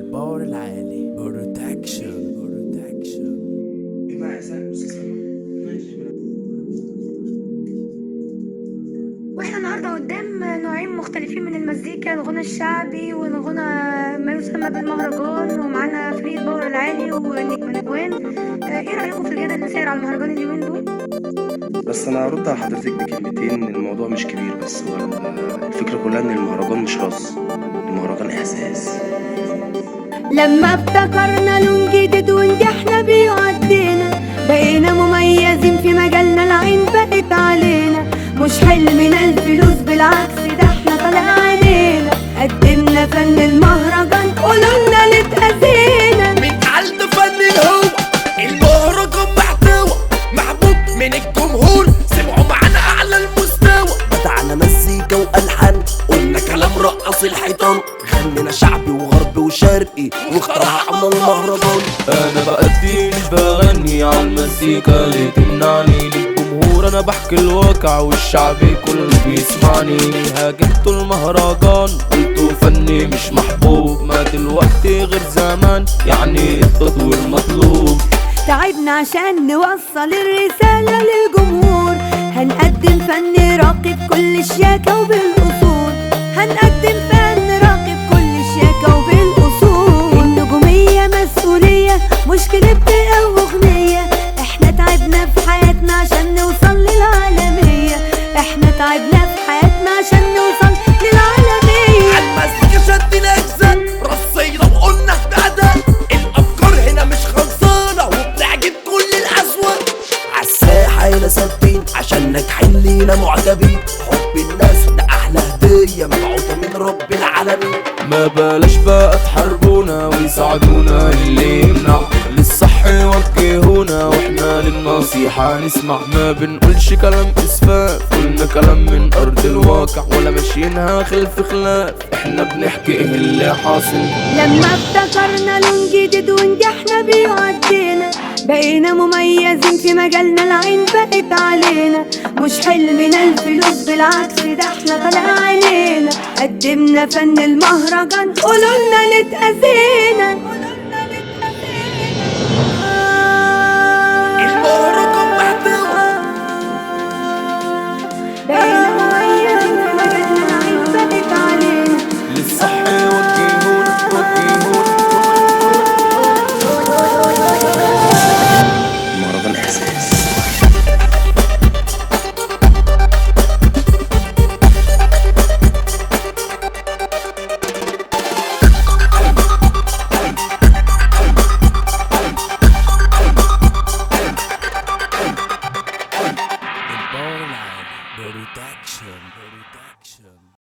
الباور العالي بروتكشن بروتكشن واحنا النهارده قدام نوعين مختلفين من المزيكا الغنى الشعبي والغنى ما يسمى بالمهرجان ومعانا فريد باور العالي ونجم نجوان آه، ايه رايكم في الجدل اللي ساير على المهرجان اليومين دول بس انا هرد على حضرتك بكلمتين إن الموضوع مش كبير بس هو ال- الفكرة كلها ان المهرجان مش رقص المهرجان احساس لما افتكرنا لون جديد ونجحنا بيه وعدينا بقينا مميزين في مجالنا العين بقت علينا مش حلمنا الفلوس بالعكس ده احنا طالع علينا قدمنا فن المهرجان قولولنا اللي اتأذينا من عند فن الهوى المهرجان محتوى محبوب من الجمهور سمعوا معانا اعلى المستوى بتاعنا مزيكا والحان قلنا كلام رقص الحيطان غنينا شعبي وغربي وشرقي واخترعنا المهرجان انا بأدي مش بغني على المزيكا اللي تمنعني للجمهور انا بحكي الواقع والشعب كله بيسمعني هاجمتوا المهرجان قلتوا فني مش محبوب ما دلوقتي غير زمان يعني التطوير مطلوب تعبنا عشان نوصل الرسالة للجمهور هنقدم فن راقي بكل الشياكة وبالأصول هنقدم فن راقي بكل الشياكة وبالأصول النجومية مسؤولية مش كليب أو أغنية احنا تعبنا في حياتنا عشان نوصل للعالمية احنا تعبنا في حياتنا عشان نوصل للعالمية عالمزيكا شدنا اجزاء رصينا وقلنا بأداء الافكار هنا مش خلصانه وبتعجب كل الاذواق عالساحة هنا ثابتين عشان ناجحين لينا معجبين حب الناس ده احلى هدية مبعوثة من رب العالمين ما بلاش بقى تحاربونا ويساعدونا اللي يمنع للصح يوجهونا واحنا للنصيحة نسمع ما بنقولش كلام اسفاف قلنا كلام من ارض الواقع ولا ماشيينها خلف خلاف احنا بنحكي ايه اللي حاصل لما افتكرنا لون جديد ونجحنا بيه وعدينا بقينا مميزين في مجالنا العين بقت علينا مش حلمنا الفلوس بالعكس ده احنا طالع علينا قدمنا فن المهرجان قولولنا اللي اتأذينا المهرجان محتوى بقينا مميزين في مجالنا العين بقت علينا للصح يوجهونا يوجهونا المهرجان احساس الباور العالي بروتكشن بروتكشن